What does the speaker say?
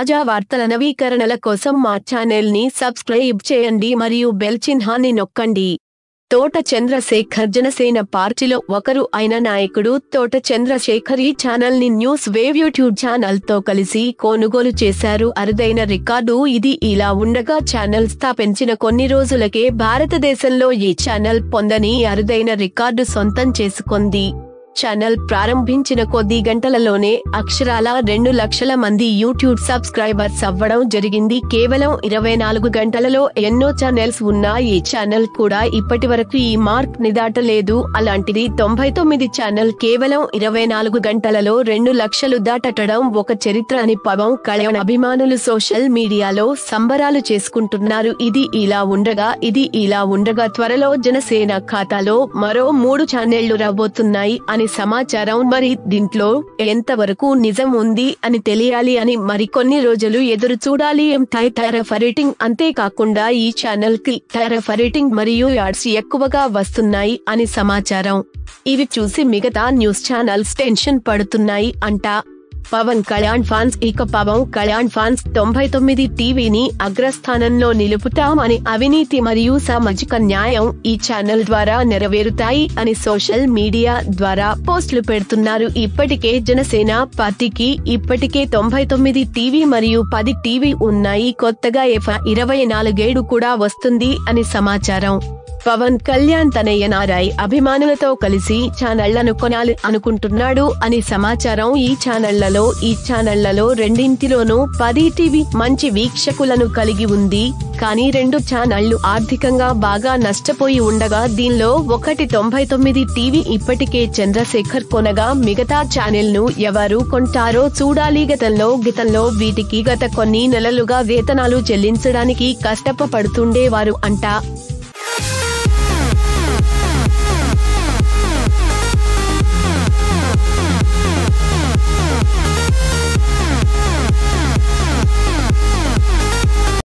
తాజా వార్తల నవీకరణల కోసం మా ఛానల్ ని సబ్స్క్రైబ్ చేయండి మరియు బెల్ చిహ్నాన్ని నొక్కండి తోట చంద్రశేఖర్ జనసేన పార్టీలో ఒకరు అయిన నాయకుడు తోట చంద్రశేఖర్ ఈ ఛానల్ ని న్యూస్ వేవ్ యూట్యూబ్ ఛానల్ తో కలిసి కొనుగోలు చేశారు అరుదైన రికార్డు ఇది ఇలా ఉండగా ఛానల్ స్థాపించిన కొన్ని రోజులకే భారతదేశంలో ఈ ఛానల్ పొందని అరుదైన రికార్డు సొంతం చేసుకుంది ఛానల్ ప్రారంభించిన కొద్ది గంటలలోనే అక్షరాల రెండు లక్షల మంది యూట్యూబ్ సబ్స్క్రైబర్స్ అవ్వడం జరిగింది కేవలం ఇరవై నాలుగు గంటలలో ఎన్నో ఛానల్స్ ఉన్న ఈ ఛానల్ కూడా ఇప్పటి వరకు ఈ మార్క్ ని దాటలేదు అలాంటిది తొంభై తొమ్మిది ఛానల్ కేవలం ఇరవై నాలుగు గంటలలో రెండు లక్షలు దాటటడం ఒక చరిత్ర అని పవన్ కళ్యాణ్ అభిమానులు సోషల్ మీడియాలో సంబరాలు చేసుకుంటున్నారు ఇది ఇలా ఉండగా ఇది ఇలా ఉండగా త్వరలో జనసేన ఖాతాలో మరో మూడు ఛానళ్లు రాబోతున్నాయి అని సమాచారం మరి దీంట్లో ఎంతవరకు నిజం ఉంది అని తెలియాలి అని మరికొన్ని రోజులు ఎదురు చూడాలి ఎం టారఫ్ రేటింగ్ అంతేకాకుండా ఈ ఛానల్ కి టారఫ్ రేటింగ్ మరియు యాడ్స్ ఎక్కువగా వస్తున్నాయి అని సమాచారం ఇవి చూసి మిగతా న్యూస్ ఛానల్స్ టెన్షన్ పడుతున్నాయి అంటా పవన్ కళ్యాణ్ ఫ్యాన్స్ ఇక పవన్ కళ్యాణ్ ఫ్యాన్స్ తొంభై తొమ్మిది టీవీని అగ్రస్థానంలో నిలుపుతామని అవినీతి మరియు సామాజిక న్యాయం ఈ ఛానల్ ద్వారా నెరవేరుతాయి అని సోషల్ మీడియా ద్వారా పోస్టులు పెడుతున్నారు ఇప్పటికే జనసేన పార్టీకి ఇప్పటికే తొంభై తొమ్మిది టీవీ మరియు పది టీవీ ఉన్నాయి కొత్తగా ఎఫ్ ఇరవై నాలుగేడు కూడా వస్తుంది అని సమాచారం పవన్ కళ్యాణ్ తన ఎన్ఆర్ఐ అభిమానులతో కలిసి ఛానళ్లను కొనాలి అనుకుంటున్నాడు అని సమాచారం ఈ ఛానళ్లలో ఈ ఛానళ్లలో రెండింటిలోనూ పది టీవీ మంచి వీక్షకులను కలిగి ఉంది కానీ రెండు ఛానళ్లు ఆర్థికంగా బాగా నష్టపోయి ఉండగా దీనిలో ఒకటి తొంభై తొమ్మిది టీవీ ఇప్పటికే చంద్రశేఖర్ కొనగా మిగతా ఛానల్ ను ఎవరు కొంటారో చూడాలి గతంలో గతంలో వీటికి గత కొన్ని నెలలుగా వేతనాలు చెల్లించడానికి కష్టపడుతుండేవారు అంట